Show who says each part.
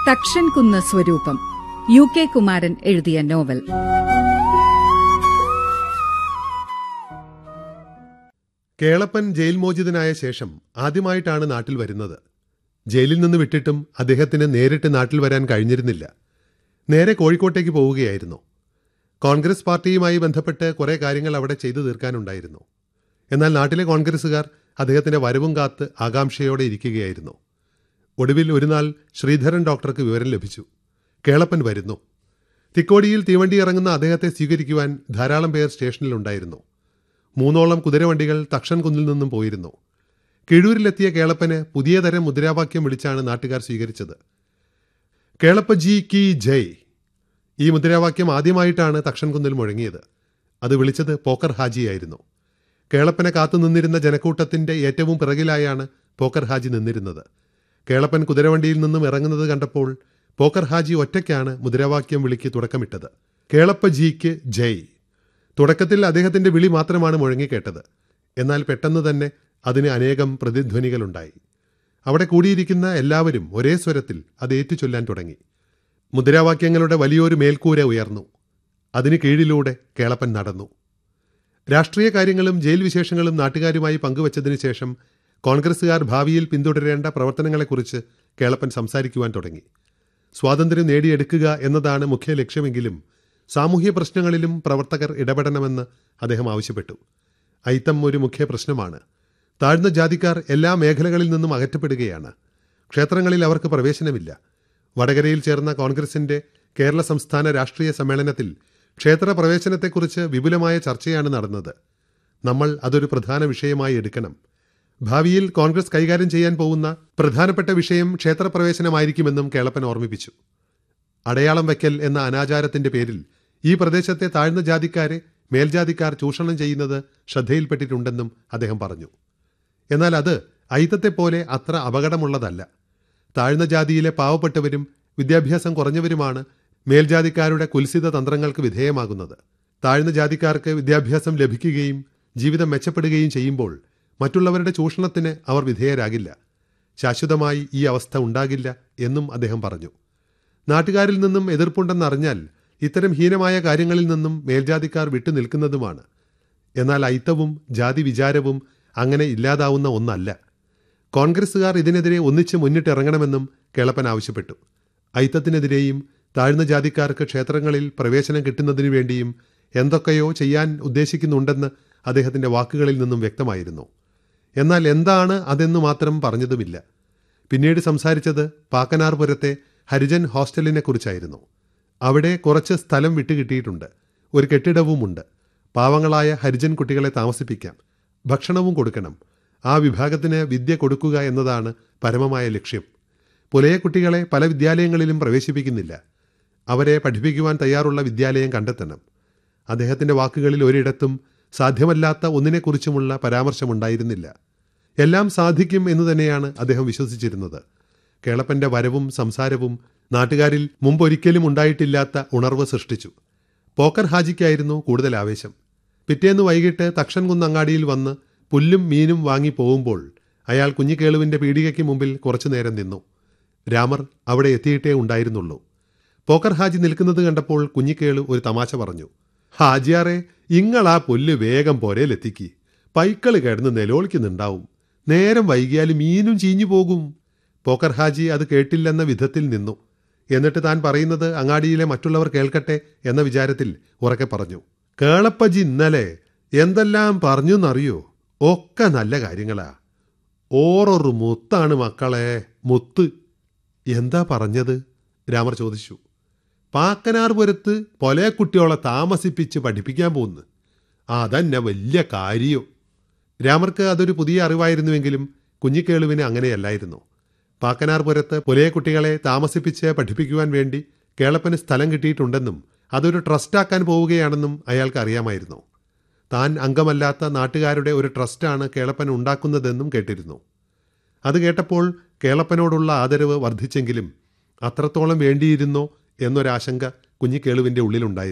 Speaker 1: തക്ഷൻ കുന്ന് സ്വരൂപം U K Kumaran എഴുതിയ നോവൽ
Speaker 2: കേളപ്പൻ ജയിൽ മോചിതനായ ശേഷം ആദ്യമായിട്ടാണ് നാട്ടിൽ വരുന്നത് ജയിലിൽ നിന്ന് വിട്ടിട്ടും അദ്ദേഹത്തിന് നേരിട്ട് നാട്ടിൽ വരാൻ കഴിഞ്ഞിരുന്നില്ല നേരെ കോഴിക്കോട്ടേക്ക് പോവുകയായിരുന്നു കോൺഗ്രസ് പാർട്ടിയുമായി ബന്ധപ്പെട്ട് കുറേ കാര്യങ്ങൾ അവിടെ ചെയ്തു തീർക്കാനുണ്ടായിരുന്നു എന്നാൽ നാട്ടിലെ കോൺഗ്രസുകാർ അദ്ദേഹത്തിന്റെ വരവും കാത്ത് ആകാംക്ഷയോടെ ഇരിക്കുകയായിരുന്നു ഒടുവിൽ ഒരു നാൾ ശ്രീധരൻ ഡോക്ടർക്ക് വിവരം ലഭിച്ചു കേളപ്പൻ വരുന്നു തിക്കോടിയിൽ തീവണ്ടി ഇറങ്ങുന്ന അദ്ദേഹത്തെ സ്വീകരിക്കുവാൻ ധാരാളം പേർ സ്റ്റേഷനിലുണ്ടായിരുന്നു മൂന്നോളം കുതിരവണ്ടികൾ തക്ഷൻ കുന്നിൽ നിന്നും പോയിരുന്നു കിഴൂരിലെത്തിയ കേളപ്പന് പുതിയ തരം മുദ്രാവാക്യം വിളിച്ചാണ് നാട്ടുകാർ സ്വീകരിച്ചത് കേളപ്പ ജി കി ജയ് ഈ മുദ്രാവാക്യം ആദ്യമായിട്ടാണ് തക്ഷൻ കുന്നിൽ മുഴങ്ങിയത് അത് വിളിച്ചത് പോക്കർ ഹാജിയായിരുന്നു കേളപ്പനെ കാത്തുനിന്നിരുന്ന ജനക്കൂട്ടത്തിന്റെ ഏറ്റവും പിറകിലായാണ് പോക്കർ ഹാജി നിന്നിരുന്നത് കേളപ്പൻ കുതിരവണ്ടിയിൽ നിന്നും ഇറങ്ങുന്നത് കണ്ടപ്പോൾ പോക്കർ ഹാജി ഒറ്റയ്ക്കാണ് മുദ്രാവാക്യം വിളിക്ക് തുടക്കമിട്ടത് കേളപ്പ ജിക്ക് ജയ് തുടക്കത്തിൽ അദ്ദേഹത്തിന്റെ വിളി മാത്രമാണ് മുഴങ്ങിക്കേട്ടത് എന്നാൽ പെട്ടെന്ന് തന്നെ അതിന് അനേകം പ്രതിധ്വനികളുണ്ടായി അവിടെ കൂടിയിരിക്കുന്ന എല്ലാവരും ഒരേ സ്വരത്തിൽ അത് ഏറ്റുചൊല്ലാൻ തുടങ്ങി മുദ്രാവാക്യങ്ങളുടെ വലിയൊരു മേൽക്കൂര ഉയർന്നു അതിന് കീഴിലൂടെ കേളപ്പൻ നടന്നു രാഷ്ട്രീയ കാര്യങ്ങളും ജയിൽ വിശേഷങ്ങളും നാട്ടുകാരുമായി പങ്കുവച്ചതിന് ശേഷം കോൺഗ്രസുകാർ ഭാവിയിൽ പിന്തുടരേണ്ട പ്രവർത്തനങ്ങളെക്കുറിച്ച് കേളപ്പൻ സംസാരിക്കുവാൻ തുടങ്ങി സ്വാതന്ത്ര്യം നേടിയെടുക്കുക എന്നതാണ് മുഖ്യ ലക്ഷ്യമെങ്കിലും സാമൂഹ്യ പ്രശ്നങ്ങളിലും പ്രവർത്തകർ ഇടപെടണമെന്ന് അദ്ദേഹം ആവശ്യപ്പെട്ടു ഐത്തം ഒരു മുഖ്യ പ്രശ്നമാണ് താഴ്ന്ന ജാതിക്കാർ എല്ലാ മേഖലകളിൽ നിന്നും അകറ്റപ്പെടുകയാണ് ക്ഷേത്രങ്ങളിൽ അവർക്ക് പ്രവേശനമില്ല വടകരയിൽ ചേർന്ന കോൺഗ്രസിന്റെ കേരള സംസ്ഥാന രാഷ്ട്രീയ സമ്മേളനത്തിൽ ക്ഷേത്ര പ്രവേശനത്തെക്കുറിച്ച് വിപുലമായ ചർച്ചയാണ് നടന്നത് നമ്മൾ അതൊരു പ്രധാന വിഷയമായി എടുക്കണം ഭാവിയിൽ കോൺഗ്രസ് കൈകാര്യം ചെയ്യാൻ പോകുന്ന പ്രധാനപ്പെട്ട വിഷയം ക്ഷേത്രപ്രവേശനമായിരിക്കുമെന്നും കേളപ്പൻ ഓർമ്മിപ്പിച്ചു അടയാളം വയ്ക്കൽ എന്ന അനാചാരത്തിന്റെ പേരിൽ ഈ പ്രദേശത്തെ താഴ്ന്ന ജാതിക്കാരെ മേൽജാതിക്കാർ ചൂഷണം ചെയ്യുന്നത് ശ്രദ്ധയിൽപ്പെട്ടിട്ടുണ്ടെന്നും അദ്ദേഹം പറഞ്ഞു എന്നാൽ അത് ഐത്തത്തെപ്പോലെ അത്ര അപകടമുള്ളതല്ല താഴ്ന്ന ജാതിയിലെ പാവപ്പെട്ടവരും വിദ്യാഭ്യാസം കുറഞ്ഞവരുമാണ് മേൽജാതിക്കാരുടെ കുൽസിത തന്ത്രങ്ങൾക്ക് വിധേയമാകുന്നത് താഴ്ന്ന ജാതിക്കാർക്ക് വിദ്യാഭ്യാസം ലഭിക്കുകയും ജീവിതം മെച്ചപ്പെടുകയും ചെയ്യുമ്പോൾ മറ്റുള്ളവരുടെ ചൂഷണത്തിന് അവർ വിധേയരാകില്ല ശാശ്വതമായി ഈ അവസ്ഥ ഉണ്ടാകില്ല എന്നും അദ്ദേഹം പറഞ്ഞു നാട്ടുകാരിൽ നിന്നും എതിർപ്പുണ്ടെന്നറിഞ്ഞാൽ ഇത്തരം ഹീനമായ കാര്യങ്ങളിൽ നിന്നും മേൽജാതിക്കാർ വിട്ടുനിൽക്കുന്നതുമാണ് എന്നാൽ ഐത്തവും ജാതി വിചാരവും അങ്ങനെ ഇല്ലാതാവുന്ന ഒന്നല്ല കോൺഗ്രസുകാർ ഇതിനെതിരെ ഒന്നിച്ച് മുന്നിട്ടിറങ്ങണമെന്നും കേളപ്പൻ ആവശ്യപ്പെട്ടു ഐത്തത്തിനെതിരെയും താഴ്ന്ന ജാതിക്കാർക്ക് ക്ഷേത്രങ്ങളിൽ പ്രവേശനം കിട്ടുന്നതിനു വേണ്ടിയും എന്തൊക്കെയോ ചെയ്യാൻ ഉദ്ദേശിക്കുന്നുണ്ടെന്ന് അദ്ദേഹത്തിന്റെ വാക്കുകളിൽ നിന്നും വ്യക്തമായിരുന്നു എന്നാൽ എന്താണ് അതെന്നു മാത്രം പറഞ്ഞതുമില്ല പിന്നീട് സംസാരിച്ചത് പാക്കനാർപുരത്തെ ഹരിജൻ ഹോസ്റ്റലിനെ കുറിച്ചായിരുന്നു അവിടെ കുറച്ച് സ്ഥലം വിട്ടുകിട്ടിയിട്ടുണ്ട് ഒരു കെട്ടിടവുമുണ്ട് പാവങ്ങളായ ഹരിജൻ കുട്ടികളെ താമസിപ്പിക്കാം ഭക്ഷണവും കൊടുക്കണം ആ വിഭാഗത്തിന് വിദ്യ കൊടുക്കുക എന്നതാണ് പരമമായ ലക്ഷ്യം പുലയ കുട്ടികളെ പല വിദ്യാലയങ്ങളിലും പ്രവേശിപ്പിക്കുന്നില്ല അവരെ പഠിപ്പിക്കുവാൻ തയ്യാറുള്ള വിദ്യാലയം കണ്ടെത്തണം അദ്ദേഹത്തിന്റെ വാക്കുകളിൽ ഒരിടത്തും സാധ്യമല്ലാത്ത ഒന്നിനെക്കുറിച്ചുമുള്ള പരാമർശമുണ്ടായിരുന്നില്ല എല്ലാം സാധിക്കും എന്ന് തന്നെയാണ് അദ്ദേഹം വിശ്വസിച്ചിരുന്നത് കേളപ്പന്റെ വരവും സംസാരവും നാട്ടുകാരിൽ മുമ്പൊരിക്കലും ഉണ്ടായിട്ടില്ലാത്ത ഉണർവ് സൃഷ്ടിച്ചു പോക്കർ ഹാജിക്കായിരുന്നു കൂടുതൽ ആവേശം പിറ്റേന്ന് വൈകിട്ട് തക്ഷൻകുന്ന് അങ്ങാടിയിൽ വന്ന് പുല്ലും മീനും വാങ്ങി പോകുമ്പോൾ അയാൾ കുഞ്ഞിക്കേളുവിന്റെ പീടികയ്ക്ക് മുമ്പിൽ കുറച്ചു നേരം നിന്നു രാമർ അവിടെ എത്തിയിട്ടേ ഉണ്ടായിരുന്നുള്ളൂ പോക്കർ ഹാജി നിൽക്കുന്നത് കണ്ടപ്പോൾ കുഞ്ഞിക്കേളു ഒരു തമാശ പറഞ്ഞു ഹാജിയാറെ ഇങ്ങളാ പുല്ല് വേഗം പോരയിലെത്തിക്ക് പൈക്കള് കിടന്ന് നിലവിളിക്കുന്നുണ്ടാവും നേരം വൈകിയാൽ മീനും ചീഞ്ഞു പോകും പോക്കർ ഹാജി അത് കേട്ടില്ലെന്ന വിധത്തിൽ നിന്നു എന്നിട്ട് താൻ പറയുന്നത് അങ്ങാടിയിലെ മറ്റുള്ളവർ കേൾക്കട്ടെ എന്ന വിചാരത്തിൽ ഉറക്കെ പറഞ്ഞു കേളപ്പജി ഇന്നലെ എന്തെല്ലാം പറഞ്ഞുന്നറിയോ ഒക്കെ നല്ല കാര്യങ്ങളാ ഓറൊരു മുത്താണ് മക്കളെ മുത്ത് എന്താ പറഞ്ഞത് രാമർ ചോദിച്ചു പാക്കനാർപുരത്ത് പൊലയക്കുട്ടിയോളെ താമസിപ്പിച്ച് പഠിപ്പിക്കാൻ പോകുന്നു അതന്നെ വലിയ കാര്യോ രാമർക്ക് അതൊരു പുതിയ അറിവായിരുന്നുവെങ്കിലും കുഞ്ഞിക്കേളുവിന് അങ്ങനെയല്ലായിരുന്നു പാക്കനാർപുരത്ത് പുലയക്കുട്ടികളെ താമസിപ്പിച്ച് പഠിപ്പിക്കുവാൻ വേണ്ടി കേളപ്പന് സ്ഥലം കിട്ടിയിട്ടുണ്ടെന്നും അതൊരു ട്രസ്റ്റാക്കാൻ പോവുകയാണെന്നും അയാൾക്ക് അറിയാമായിരുന്നു താൻ അംഗമല്ലാത്ത നാട്ടുകാരുടെ ഒരു ട്രസ്റ്റാണ് കേളപ്പൻ ഉണ്ടാക്കുന്നതെന്നും കേട്ടിരുന്നു അത് കേട്ടപ്പോൾ കേളപ്പനോടുള്ള ആദരവ് വർദ്ധിച്ചെങ്കിലും അത്രത്തോളം വേണ്ടിയിരുന്നോ എന്നൊരാശങ്ക കുഞ്ഞിക്കേളുവിൻ്റെ ഉള്ളിലുണ്ടായിരുന്നു